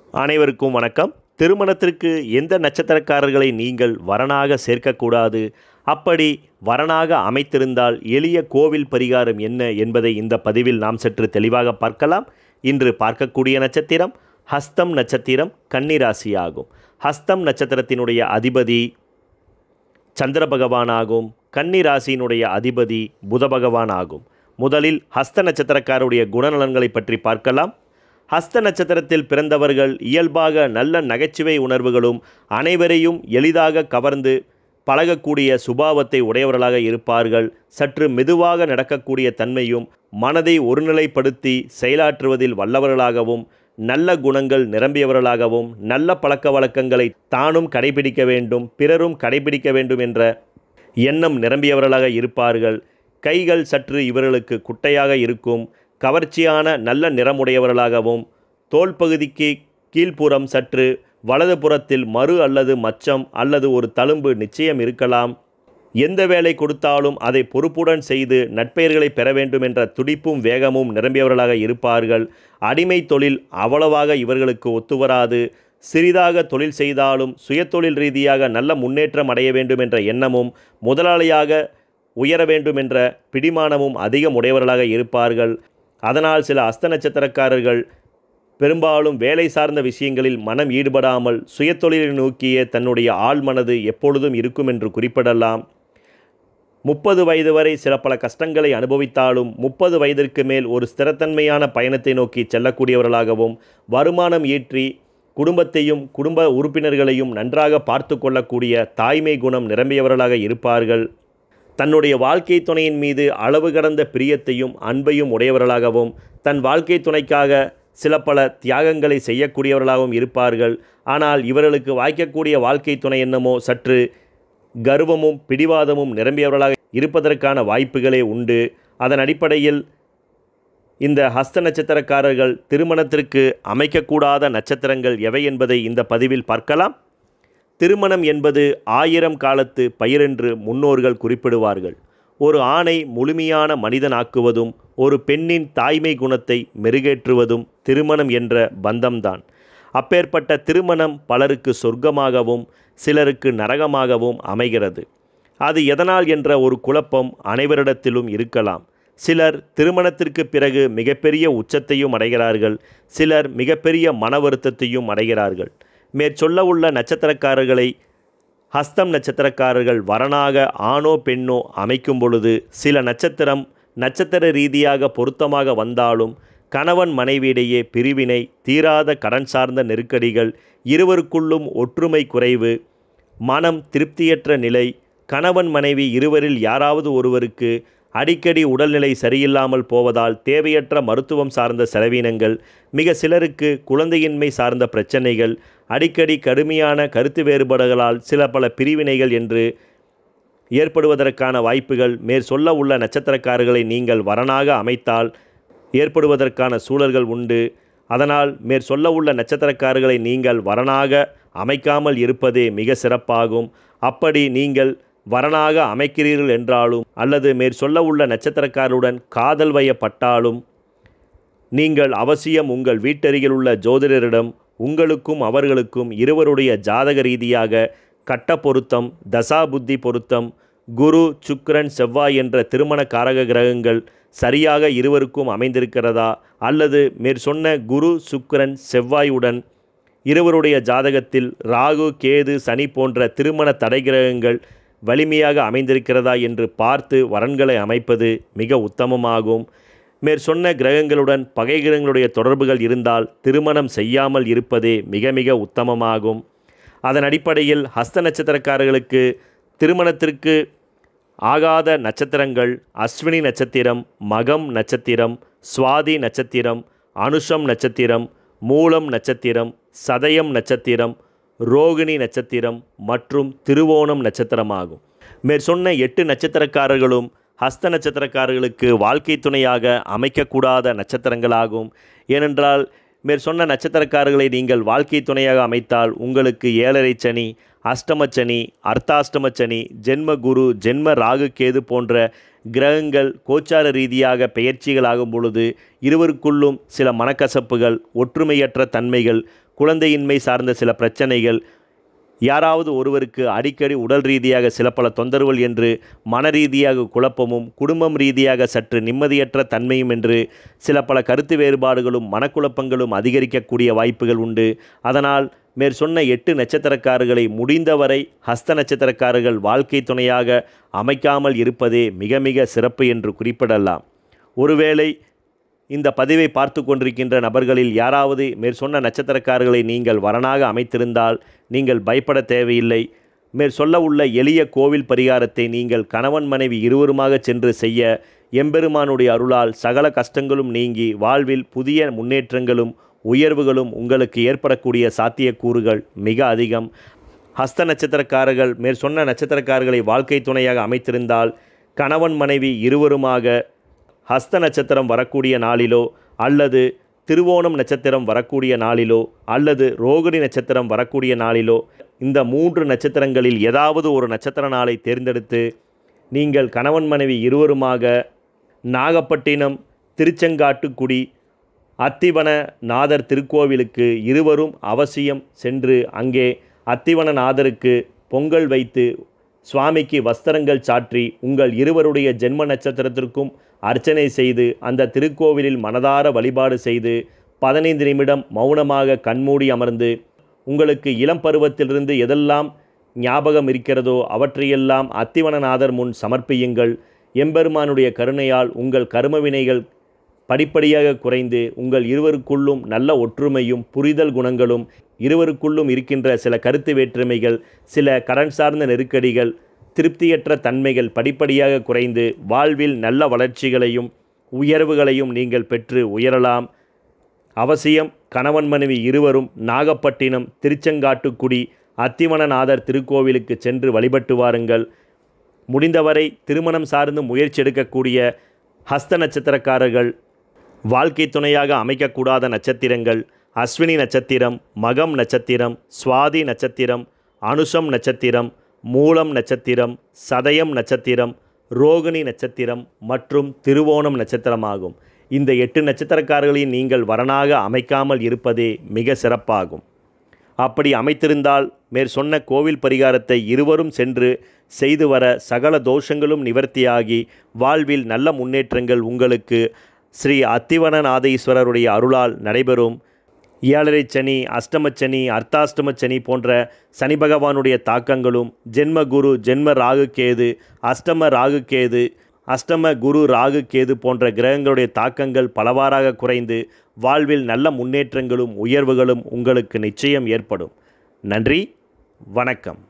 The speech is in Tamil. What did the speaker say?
அனைவருக்கும் வணக்கம் திருமணத்திற்கு எந்த நட்சத்திரக்காரர்களை நீங்கள் வரனாக சேர்க்கக்கூடாது அப்படி வரனாக அமைத்திருந்தால் எளிய கோவில் பரிகாரம் என்ன என்பதை இந்த பதிவில் நாம் சற்று தெளிவாக பார்க்கலாம் இன்று பார்க்கக்கூடிய நட்சத்திரம் ஹஸ்தம் நட்சத்திரம் கன்னிராசி ஆகும் ஹஸ்தம் நட்சத்திரத்தினுடைய அதிபதி சந்திர பகவானாகும் கன்னி ராசியினுடைய அதிபதி புத பகவான் ஆகும் முதலில் ஹஸ்த நட்சத்திரக்காரருடைய குணநலன்களை பற்றி பார்க்கலாம் ஹஸ்த நட்சத்திரத்தில் பிறந்தவர்கள் இயல்பாக நல்ல நகைச்சுவை உணர்வுகளும் அனைவரையும் எளிதாக கவர்ந்து பழகக்கூடிய சுபாவத்தை உடையவர்களாக இருப்பார்கள் சற்று மெதுவாக நடக்கக்கூடிய தன்மையும் மனதை ஒருநிலைப்படுத்தி செயலாற்றுவதில் வல்லவர்களாகவும் நல்ல குணங்கள் நிரம்பியவர்களாகவும் நல்ல பழக்க வழக்கங்களை தானும் கடைபிடிக்க வேண்டும் பிறரும் கடைபிடிக்க வேண்டும் என்ற எண்ணம் நிரம்பியவர்களாக இருப்பார்கள் கைகள் சற்று இவர்களுக்கு குட்டையாக இருக்கும் கவர்ச்சியான நல்ல நிறமுடையவர்களாகவும் தோல் பகுதிக்கு கீழ்ப்புறம் சற்று வலது புறத்தில் மறு அல்லது மச்சம் அல்லது ஒரு தழும்பு நிச்சயம் இருக்கலாம் எந்த வேலை கொடுத்தாலும் அதை பொறுப்புடன் செய்து நட்பெயர்களை பெற வேண்டும் என்ற துடிப்பும் வேகமும் நிரம்பியவர்களாக இருப்பார்கள் அடிமை தொழில் அவ்வளவாக இவர்களுக்கு ஒத்துவராது சிறிதாக தொழில் செய்தாலும் சுயதொழில் ரீதியாக நல்ல முன்னேற்றம் அடைய வேண்டும் என்ற எண்ணமும் முதலாளியாக உயர வேண்டும் என்ற பிடிமானமும் அதிகம் உடையவர்களாக இருப்பார்கள் அதனால் சில அஸ்த நட்சத்திரக்காரர்கள் பெரும்பாலும் வேலை சார்ந்த விஷயங்களில் மனம் ஈடுபடாமல் சுயதொழிலை நோக்கிய தன்னுடைய ஆழ்மனது எப்பொழுதும் இருக்கும் என்று குறிப்பிடலாம் முப்பது வயது வரை சில பல கஷ்டங்களை அனுபவித்தாலும் முப்பது வயதிற்கு மேல் ஒரு ஸ்திரத்தன்மையான பயணத்தை நோக்கி செல்லக்கூடியவர்களாகவும் வருமானம் ஈற்றி குடும்பத்தையும் குடும்ப உறுப்பினர்களையும் நன்றாக பார்த்து கொள்ளக்கூடிய தாய்மை குணம் நிரம்பியவர்களாக இருப்பார்கள் தன்னுடைய வாழ்க்கை துணையின் மீது அளவு கடந்த பிரியத்தையும் அன்பையும் உடையவர்களாகவும் தன் வாழ்க்கை துணைக்காக சில பல தியாகங்களை செய்யக்கூடியவர்களாகவும் இருப்பார்கள் ஆனால் இவர்களுக்கு வாய்க்கக்கூடிய வாழ்க்கை துணை என்னமோ சற்று கர்வமும் பிடிவாதமும் நிரம்பியவர்களாக இருப்பதற்கான வாய்ப்புகளே உண்டு அதன் அடிப்படையில் இந்த ஹஸ்த நட்சத்திரக்காரர்கள் திருமணத்திற்கு அமைக்கக்கூடாத நட்சத்திரங்கள் எவை என்பதை இந்த பதிவில் பார்க்கலாம் திருமணம் என்பது ஆயிரம் காலத்து பயிரென்று முன்னோர்கள் குறிப்பிடுவார்கள் ஒரு ஆணை முழுமையான மனிதனாக்குவதும் ஒரு பெண்ணின் தாய்மை குணத்தை மெருகேற்றுவதும் திருமணம் என்ற பந்தம்தான் அப்பேற்பட்ட திருமணம் பலருக்கு சொர்க்கமாகவும் சிலருக்கு நரகமாகவும் அமைகிறது அது எதனால் என்ற ஒரு குழப்பம் அனைவரிடத்திலும் இருக்கலாம் சிலர் திருமணத்திற்கு பிறகு மிகப்பெரிய உச்சத்தையும் அடைகிறார்கள் சிலர் மிகப்பெரிய மன வருத்தத்தையும் அடைகிறார்கள் மேற்சொல்ல உள்ள நட்சத்திரக்காரர்களை ஹஸ்தம் நட்சத்திரக்காரர்கள் வரனாக ஆணோ பெண்ணோ அமைக்கும் பொழுது சில நட்சத்திரம் நட்சத்திர ரீதியாக பொருத்தமாக வந்தாலும் கணவன் மனைவியிடையே பிரிவினை தீராத கடன் சார்ந்த நெருக்கடிகள் இருவருக்குள்ளும் ஒற்றுமை குறைவு மனம் திருப்தியற்ற நிலை கணவன் மனைவி இருவரில் யாராவது ஒருவருக்கு அடிக்கடி உடல்நிலை சரியில்லாமல் போவதால் தேவையற்ற மருத்துவம் சார்ந்த செலவினங்கள் மிக சிலருக்கு குழந்தையின்மை சார்ந்த பிரச்சனைகள் அடிக்கடி கடுமையான கருத்து வேறுபாடுகளால் சில பல பிரிவினைகள் என்று ஏற்படுவதற்கான வாய்ப்புகள் மேற் சொல்ல உள்ள நட்சத்திரக்காரர்களை நீங்கள் வரனாக அமைத்தால் ஏற்படுவதற்கான சூழல்கள் உண்டு அதனால் மேற் சொல்ல உள்ள நட்சத்திரக்காரர்களை நீங்கள் வரனாக அமைக்காமல் இருப்பதே மிக சிறப்பாகும் அப்படி நீங்கள் வரனாக அமைக்கிறீர்கள் என்றாலும் அல்லது மேற் சொல்ல உள்ள நட்சத்திரக்காரருடன் காதல் வயப்பட்டாலும் நீங்கள் அவசியம் உங்கள் வீட்டருகில் உள்ள ஜோதிடரிடம் உங்களுக்கும் அவர்களுக்கும் இருவருடைய ஜாதக ரீதியாக கட்ட பொருத்தம் தசா புத்தி பொருத்தம் குரு சுக்கிரன் செவ்வாய் என்ற திருமண காரக கிரகங்கள் சரியாக இருவருக்கும் அமைந்திருக்கிறதா அல்லது மேற்சொன்ன குரு சுக்கிரன் செவ்வாயுடன் இருவருடைய ஜாதகத்தில் ராகு கேது சனி போன்ற திருமண தடை கிரகங்கள் வலிமையாக அமைந்திருக்கிறதா என்று பார்த்து வரன்களை அமைப்பது மிக உத்தமமாகும் மேற்சொன்ன கிரகங்களுடன் பகை கிரகங்களுடைய தொடர்புகள் இருந்தால் திருமணம் செய்யாமல் இருப்பதே மிக மிக உத்தமமாகும் அதன் அடிப்படையில் ஹஸ்த நட்சத்திரக்காரர்களுக்கு திருமணத்திற்கு ஆகாத நட்சத்திரங்கள் அஸ்வினி நட்சத்திரம் மகம் நட்சத்திரம் சுவாதி நட்சத்திரம் அனுஷம் நட்சத்திரம் மூலம் நட்சத்திரம் சதயம் நட்சத்திரம் ரோகிணி நட்சத்திரம் மற்றும் திருவோணம் நட்சத்திரமாகும் மேற்சொன்ன எட்டு நட்சத்திரக்காரர்களும் ஹஸ்த நட்சத்திரக்காரர்களுக்கு வாழ்க்கை துணையாக அமைக்கக்கூடாத நட்சத்திரங்களாகும் ஏனென்றால் மேற்சொன்ன நட்சத்திரக்காரர்களை நீங்கள் வாழ்க்கை துணையாக அமைத்தால் உங்களுக்கு ஏழரை சனி அஷ்டமச்சனி அர்த்தாஷ்டமச்சனி ஜென்ம குரு ஜென்ம ராகு கேது போன்ற கிரகங்கள் கோச்சார ரீதியாக பெயர்ச்சிகளாகும் பொழுது இருவருக்குள்ளும் சில மனக்கசப்புகள் ஒற்றுமையற்ற தன்மைகள் குழந்தையின்மை சார்ந்த சில பிரச்சனைகள் யாராவது ஒருவருக்கு அடிக்கடி உடல் ரீதியாக சில பல தொந்தரவுகள் என்று மன ரீதியாக குழப்பமும் குடும்பம் ரீதியாக சற்று நிம்மதியற்ற தன்மையும் என்று சில பல கருத்து வேறுபாடுகளும் மனக்குழப்பங்களும் அதிகரிக்கக்கூடிய வாய்ப்புகள் உண்டு அதனால் மேற் சொன்ன எட்டு நட்சத்திரக்காரர்களை முடிந்தவரை ஹஸ்த நட்சத்திரக்காரர்கள் வாழ்க்கை துணையாக அமைக்காமல் இருப்பதே மிக மிக சிறப்பு என்று குறிப்பிடலாம் ஒருவேளை இந்த பதிவை பார்த்து கொண்டிருக்கின்ற நபர்களில் யாராவது மேற் சொன்ன நட்சத்திரக்காரர்களை நீங்கள் வரனாக அமைத்திருந்தால் நீங்கள் பயப்பட தேவையில்லை மேற் சொல்ல உள்ள எளிய கோவில் பரிகாரத்தை நீங்கள் கணவன் மனைவி இருவருமாக சென்று செய்ய எம்பெருமானுடைய அருளால் சகல கஷ்டங்களும் நீங்கி வாழ்வில் புதிய முன்னேற்றங்களும் உயர்வுகளும் உங்களுக்கு ஏற்படக்கூடிய சாத்தியக்கூறுகள் மிக அதிகம் ஹஸ்த நட்சத்திரக்காரர்கள் மேற் சொன்ன நட்சத்திரக்காரர்களை வாழ்க்கை துணையாக அமைத்திருந்தால் கணவன் மனைவி இருவருமாக ஹஸ்த நட்சத்திரம் வரக்கூடிய நாளிலோ அல்லது திருவோணம் நட்சத்திரம் வரக்கூடிய நாளிலோ அல்லது ரோகிணி நட்சத்திரம் வரக்கூடிய நாளிலோ இந்த மூன்று நட்சத்திரங்களில் ஏதாவது ஒரு நட்சத்திர நாளை தேர்ந்தெடுத்து நீங்கள் கணவன் மனைவி இருவருமாக நாகப்பட்டினம் திருச்செங்காட்டுக்குடி அத்திவன நாதர் திருக்கோவிலுக்கு இருவரும் அவசியம் சென்று அங்கே அத்திவன நாதருக்கு பொங்கல் வைத்து சுவாமிக்கு வஸ்திரங்கள் சாற்றி உங்கள் இருவருடைய ஜென்ம நட்சத்திரத்திற்கும் அர்ச்சனை செய்து அந்த திருக்கோவிலில் மனதார வழிபாடு செய்து பதினைந்து நிமிடம் மௌனமாக கண்மூடி அமர்ந்து உங்களுக்கு இளம் பருவத்திலிருந்து எதெல்லாம் ஞாபகம் இருக்கிறதோ அவற்றையெல்லாம் அத்திவனநாதர் முன் சமர்ப்பியுங்கள் எம்பெருமானுடைய கருணையால் உங்கள் கர்மவினைகள் படிப்படியாக குறைந்து உங்கள் இருவருக்குள்ளும் நல்ல ஒற்றுமையும் புரிதல் குணங்களும் இருவருக்குள்ளும் இருக்கின்ற சில கருத்து வேற்றுமைகள் சில கடன் சார்ந்த நெருக்கடிகள் திருப்தியற்ற தன்மைகள் படிப்படியாக குறைந்து வாழ்வில் நல்ல வளர்ச்சிகளையும் உயர்வுகளையும் நீங்கள் பெற்று உயரலாம் அவசியம் கணவன் மனைவி இருவரும் நாகப்பட்டினம் திருச்செங்காட்டுக்குடி அத்திவனநாதர் திருக்கோவிலுக்கு சென்று வழிபட்டு வாருங்கள் முடிந்தவரை திருமணம் சார்ந்து முயற்சி எடுக்கக்கூடிய ஹஸ்த நட்சத்திரக்காரர்கள் வாழ்க்கை துணையாக அமைக்கக்கூடாத நட்சத்திரங்கள் அஸ்வினி நட்சத்திரம் மகம் நட்சத்திரம் சுவாதி நட்சத்திரம் அனுஷம் நட்சத்திரம் மூலம் நட்சத்திரம் சதயம் நட்சத்திரம் ரோகிணி நட்சத்திரம் மற்றும் திருவோணம் நட்சத்திரமாகும் இந்த எட்டு நட்சத்திரக்காரர்களையும் நீங்கள் வரனாக அமைக்காமல் இருப்பதே மிக சிறப்பாகும் அப்படி அமைத்திருந்தால் மேற் சொன்ன கோவில் பரிகாரத்தை இருவரும் சென்று செய்து வர சகல தோஷங்களும் நிவர்த்தியாகி வாழ்வில் நல்ல முன்னேற்றங்கள் உங்களுக்கு ஸ்ரீ அத்திவனநாதீஸ்வரருடைய அருளால் நடைபெறும் ஏழரை சனி அஷ்டமச்சனி அர்த்தாஷ்டம சனி போன்ற சனி பகவானுடைய தாக்கங்களும் ஜென்ம குரு ஜென்ம ராகு கேது அஷ்டம ராகு கேது அஷ்டம குரு ராகு கேது போன்ற கிரகங்களுடைய தாக்கங்கள் பலவாறாக குறைந்து வாழ்வில் நல்ல முன்னேற்றங்களும் உயர்வுகளும் உங்களுக்கு நிச்சயம் ஏற்படும் நன்றி வணக்கம்